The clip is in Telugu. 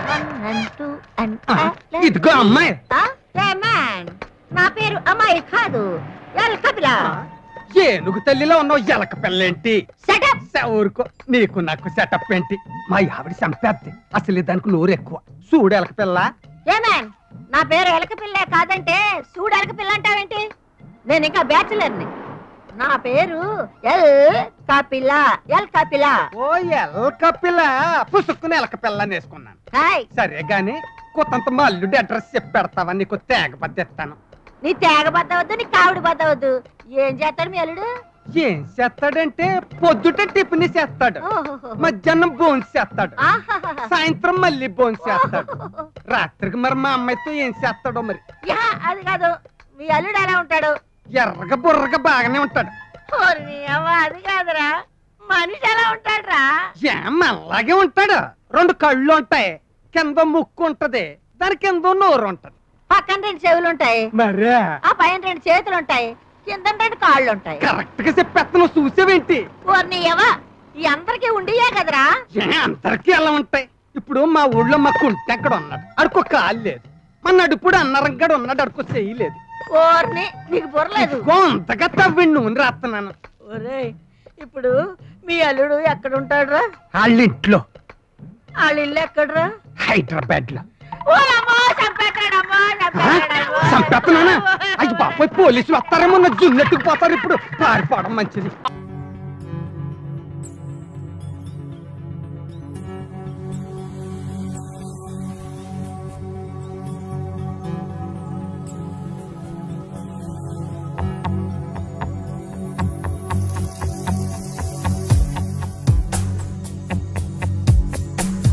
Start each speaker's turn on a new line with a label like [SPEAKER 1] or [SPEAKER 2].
[SPEAKER 1] and two and
[SPEAKER 2] ఆ, ఇదిగో అమ్మాయి
[SPEAKER 1] మ్యాన్ నా పేరు అమ్మాయి కాదు ఎల్ కపిల
[SPEAKER 2] ఏనుగు తల్లిలో ఉన్నావు ఎలక పిల్లేంటి
[SPEAKER 1] సెటప్
[SPEAKER 2] స- ఊరుకో నీకు నాకు సెటప్ ఏంటి మా ఆవిడ చంపేద్ది అసలు దానికి నోరు ఎక్కువ చూడు ఎలక పిల్ల
[SPEAKER 1] ఏ మ్యాన్ నా పేరు ఎలక పిల్లే కాదంటే చూడు ఎలక పిల్ల అంటావేంటి నేను ఇంకా బ్యాచులర్ని నా పేరు ఎల్ కపిల ఎల్ కపిల
[SPEAKER 2] ఓ ఎలక పిల్ల పుసుక్కుని ఎలక పిల్ల వేసుకున్నాను
[SPEAKER 1] హాయ్
[SPEAKER 2] సరే గాని కొత్తంత మల్లుడి అడ్రస్ చెప్పి పెడతావా నీకు తేగ పద్దెత్తాను
[SPEAKER 1] నీ తేగ బద్దవద్దు నీ కావుడు బద్దవద్దు ఏం చేస్తాడు మీ అల్లుడు
[SPEAKER 2] ఏం చేస్తాడంటే పొద్దుట టిఫిన్ చేస్తాడు
[SPEAKER 1] ఓహోహో.
[SPEAKER 2] మధ్యాహ్నం బోన్స్ చేస్తాడు
[SPEAKER 1] ఆహాహాహా.
[SPEAKER 2] సాయంత్రం మళ్ళీ బోన్స్ చేస్తాడు రాత్రికి మరి మా అమ్మాయితో ఏం చేస్తాడో మరి
[SPEAKER 1] యా, అది కాదు మీ అల్లుడు ఎలా ఉంటాడు
[SPEAKER 2] ఎర్రగా బుర్రగా బాగానే ఉంటాడు
[SPEAKER 1] ఓరి నీ అవ్వ, అది కాదురా మనిషి ఎలా ఉంటాడురా
[SPEAKER 2] ఏం అలాగే ఉంటాడు రెండు కళ్ళు ఉంటాయి కింద ముక్కు ఉంటది దాని కింద నోరు ఉంటది
[SPEAKER 1] పక్కన రెండు చెవులు ఉంటాయి
[SPEAKER 2] మరే
[SPEAKER 1] ఆ పైన రెండు చేతులు ఉంటాయి కింద రెండు కాళ్ళు ఉంటాయి
[SPEAKER 2] కరెక్ట్ గా చెప్పేస్తాను చూసావేంటి
[SPEAKER 1] ఓరి నీ అవ్వ, ఈ అందరికీ ఉండియే కదరా
[SPEAKER 2] ఏ అందరికీ ఎలా ఉంటాయి ఇప్పుడు మా ఊళ్ళో మా కుంటి ఎక్కడ ఉన్నాడు అడుకో కాలు లేదు మా నడుపుడు అన్నరంగడు ఉన్నాడు అడుకో చేయలేదు
[SPEAKER 1] ఓర్ని నీకు బుర్రలేదు
[SPEAKER 2] అంతగా తవ్వి నూనె రాస్తున్నాను
[SPEAKER 1] ఒరే ఇప్పుడు మీ అల్లుడు ఎక్కడ ఉంటాడురా
[SPEAKER 2] వాళ్ళ ఇంట్లో
[SPEAKER 1] వాళ్ళ ఇల్లు ఎక్కడరా
[SPEAKER 2] హైదరాబాద్ లో
[SPEAKER 1] ఓలమ్మో, చంపేస్తాడమ్మో, చంపేస్తాడమ్మో.
[SPEAKER 2] చంపేస్తున్నానా అయ్యి బాపోయ్ పోలీసులు వస్తారేమో నా జున్నెట్టుకు పోతారు ఇప్పుడు పారిపోవడం మంచిది